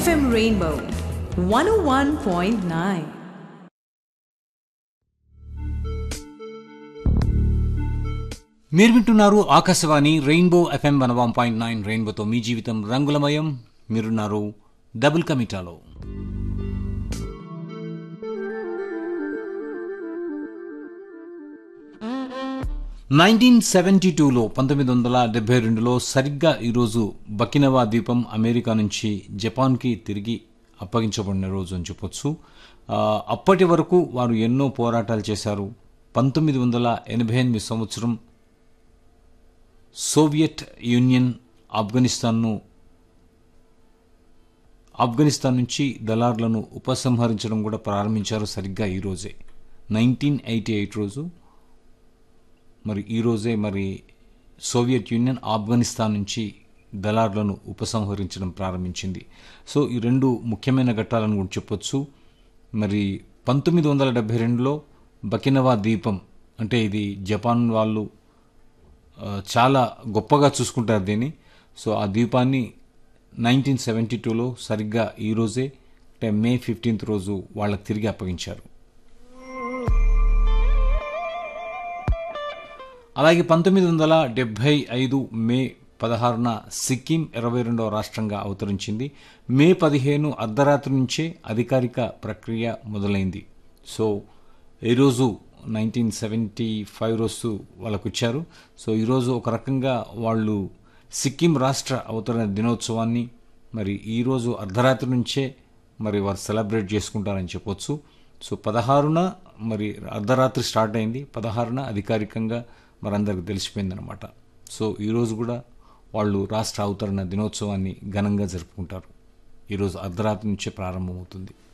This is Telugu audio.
FM Rainbow 101.9. మీరు వింటున్నారు Akashvani rainbow FM one one point nine రెయిన్బోతో మీ జీవితం రంగులమయం మీరున్నారు డబుల్ కమిటాలో నైన్టీన్ సెవెంటీ టూలో పంతొమ్మిది వందల డెబ్బై రెండులో సరిగ్గా ఈరోజు బకినవా ద్వీపం అమెరికా నుంచి జపాన్కి తిరిగి అప్పగించబడిన రోజు అని చెప్పొచ్చు ఆ, అప్పటి వరకు వారు ఎన్నో పోరాటాలు చేశారు పంతొమ్మిది వందల ఎనభై ఎనిమిది సంవత్సరం సోవియట్ యూనియన్ ఆఫ్ఘనిస్తాన్ను ఆఫ్ఘనిస్తాన్ నుంచి దళార్లను ఉపసంహరించడం కూడా ప్రారంభించారు సరిగ్గా ఈ రోజే నైన్టీన్ ఎయిటీ ఎయిట్ రోజు మరి ఈ రోజే మరి సోవియట్ యూనియన్ ఆఫ్ఘనిస్తాన్ నుంచి దళార్లను ఉపసంహరించడం ప్రారంభించింది సో ఈ రెండు ముఖ్యమైన ఘట్టాలను కూడా చెప్పొచ్చు మరి పంతొమ్మిది వందల డెబ్బై రెండులో బకినవా ద్వీపం అంటే ఇది జపాన్ వాళ్ళు ఆ, చాలా గొప్పగా చూసుకుంటారు దీన్ని సో ఆ ద్వీపాన్ని నైన్టీన్ సెవెంటీ టూలో సరిగ్గా ఈ రోజే అంటే మే ఫిఫ్టీన్త్ రోజు వాళ్ళకి తిరిగి అప్పగించారు అలాగే పంతొమ్మిది వందల డెబ్భై ఐదు మే పదహారున సిక్కిం ఇరవై రెండవ రాష్ట్రంగా అవతరించింది మే పదిహేను అర్ధరాత్రి నుంచే అధికారిక ప్రక్రియ మొదలైంది సో ఈరోజు నైన్టీన్ సెవెంటీ ఫైవ్ రోజు వాళ్ళకు ఇచ్చారు సో ఈరోజు ఒక రకంగా వాళ్ళు సిక్కిం రాష్ట్ర అవతరణ దినోత్సవాన్ని మరి ఈరోజు అర్ధరాత్రి నుంచే మరి వారు సెలబ్రేట్ చేసుకుంటారని చెప్పొచ్చు సో పదహారున మరి అర్ధరాత్రి స్టార్ట్ అయింది పదహారున అధికారికంగా మరందరికి తెలిసిపోయిందనమాట సో ఈరోజు కూడా వాళ్ళు రాష్ట్ర అవతరణ దినోత్సవాన్ని ఘనంగా జరుపుకుంటారు ఈరోజు అర్ధరాత్రి నుంచే ప్రారంభమవుతుంది